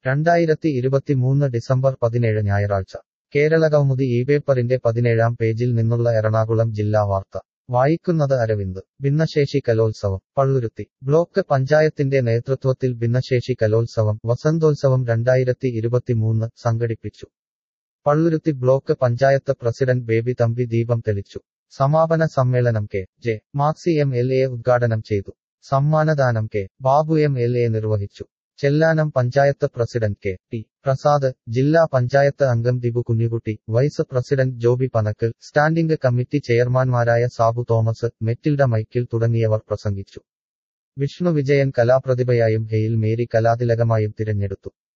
രണ്ടായിരത്തി ഇരുപത്തിമൂന്ന് ഡിസംബർ പതിനേഴ് ഞായറാഴ്ച കേരളകൗമുദി ഈ പേപ്പറിന്റെ പതിനേഴാം പേജിൽ നിന്നുള്ള എറണാകുളം ജില്ലാ വാർത്ത വായിക്കുന്നത് അരവിന്ദ് ഭിന്നശേഷി കലോത്സവം പള്ളുരുത്തി ബ്ലോക്ക് പഞ്ചായത്തിന്റെ നേതൃത്വത്തിൽ ഭിന്നശേഷി കലോത്സവം വസന്തോത്സവം രണ്ടായിരത്തി ഇരുപത്തിമൂന്ന് സംഘടിപ്പിച്ചു പള്ളുരുത്തി ബ്ലോക്ക് പഞ്ചായത്ത് പ്രസിഡന്റ് ബേബി തമ്പി ദീപം തെളിച്ചു സമാപന സമ്മേളനം K J Maxi M L A ഉദ്ഘാടനം ചെയ്തു സമ്മാനദാനം K Babu M L A നിർവഹിച്ചു Chellanam panchayat president K T Prasad ജില്ലാ പഞ്ചായത്ത് അംഗം Dibu Kunjukutty vice president Joby Panakkal standing committee ചെയർമാൻമാരായ സാബു തോമസ് മെറ്റിൽഡ മൈക്കിൾ തുടങ്ങിയവർ പ്രസംഗിച്ചു വിഷ്ണു വിജയൻ കലാപ്രതിഭയായും ഹെയിൽ മേരി കലാതിലകമായും തിരഞ്ഞെടുത്തു